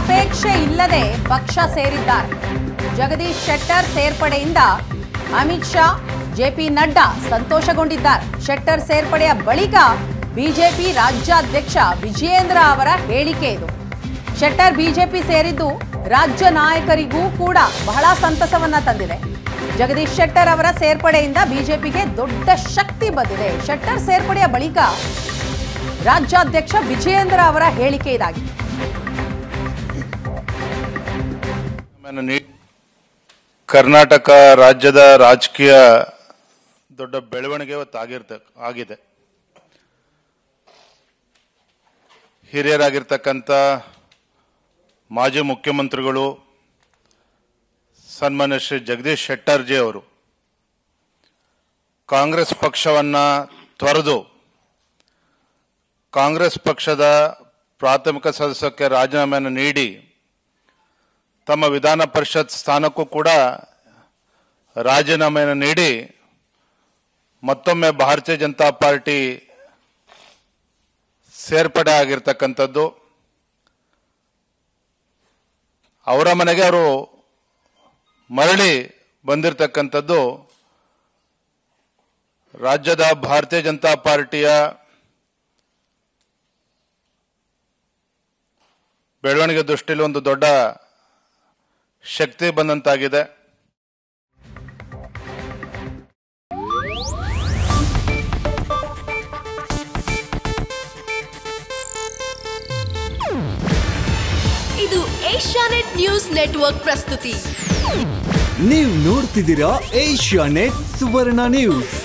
ಫಲಾಪೇಕ್ಷೆ ಇಲ್ಲದೆ ಪಕ್ಷ ಸೇರಿದ್ದಾರೆ ಜಗದೀಶ್ ಶೆಟ್ಟರ್ ಸೇರ್ಪಡೆಯಿಂದ ಅಮಿತ್ ಶಾ ಜೆಪಿ ನಡ್ಡಾ ಸಂತೋಷಗೊಂಡಿದ್ದಾರೆ ಶೆಟ್ಟರ್ ಸೇರ್ಪಡೆಯ ಬಳಿಕ ಬಿಜೆಪಿ ರಾಜ್ಯಾಧ್ಯಕ್ಷ ವಿಜಯೇಂದ್ರ ಅವರ ಹೇಳಿಕೆ ಇದು ಶೆಟ್ಟರ್ ಬಿಜೆಪಿ ಸೇರಿದ್ದು ರಾಜ್ಯ ನಾಯಕರಿಗೂ ಕೂಡ ಬಹಳ ಸಂತಸವನ್ನ ತಂದಿದೆ ಜಗದೀಶ್ ಶೆಟ್ಟರ್ ಅವರ ಸೇರ್ಪಡೆಯಿಂದ ಬಿಜೆಪಿಗೆ ದೊಡ್ಡ ಶಕ್ತಿ ಬಂದಿದೆ ಶೆಟ್ಟರ್ ಸೇರ್ಪಡೆಯ ಬಳಿಕ ರಾಜ್ಯಾಧ್ಯಕ್ಷ ವಿಜಯೇಂದ್ರ ಅವರ ಹೇಳಿಕೆ ಇದಾಗಿದೆ ಆಮೇಲೆ ನೀ- ಕರ್ನಾಟಕ ರಾಜ್ಯದ ರಾಜಕೀಯ ದೊಡ್ಡ ಬೆಳವಣಿಗೆ ಇವತ್ತು ಆಗಿರ್ತ ಆಗಿದೆ ಹಿರಿಯರಾಗಿರ್ತಕ್ಕಂಥ ಮಾಜಿ ಮುಖ್ಯಮಂತ್ರಿಗಳು ಸನ್ಮಾನ್ಯ ಶ್ರೀ ಜಗದೀಶ್ ಶೆಟ್ಟರ್ಜಿ ಅವರು ಕಾಂಗ್ರೆಸ್ ಪಕ್ಷವನ್ನ ತೊರೆದು ಕಾಂಗ್ರೆಸ್ ಪಕ್ಷದ ಪ್ರಾಥಮಿಕ ಸದಸ್ಯಕ್ಕೆ ರಾಜೀನಾಮೆಯನ್ನು ನೀಡಿ ತಮ್ಮ ವಿಧಾನ ಪರಿಷತ್ ಸ್ಥಾನಕ್ಕೂ ಕೂಡ ರಾಜೀನಾಮೆಯನ್ನು ನೀಡಿ ಮತ್ತೊಮ್ಮೆ ಭಾರತೀಯ ಜನತಾ ಪಾರ್ಟಿ ಸೇರ್ಪಡೆ ಆಗಿರ್ತಕ್ಕಂಥದ್ದು ಅವರ ಮನೆಗೆ ಅವರು ಮರಳಿ ಬಂದಿರತಕ್ಕಂಥದ್ದು ರಾಜ್ಯದ ಭಾರತೀಯ ಜನತಾ ಪಾರ್ಟಿಯ ಬೆಳವಣಿಗೆ ದೃಷ್ಟಿಯಲ್ಲಿ ಒಂದು ದೊಡ್ಡ ಶಕ್ತಿ ಬಂದಂತಾಗಿದೆ ಇದು ಏಷ್ಯಾನೆಟ್ ನ್ಯೂಸ್ ನೆಟ್ವರ್ಕ್ ಪ್ರಸ್ತುತಿ ನೀವು ನೋಡ್ತಿದ್ದೀರಾ ಏಷ್ಯಾ ನೆಟ್ ಸುವರ್ಣ ನ್ಯೂಸ್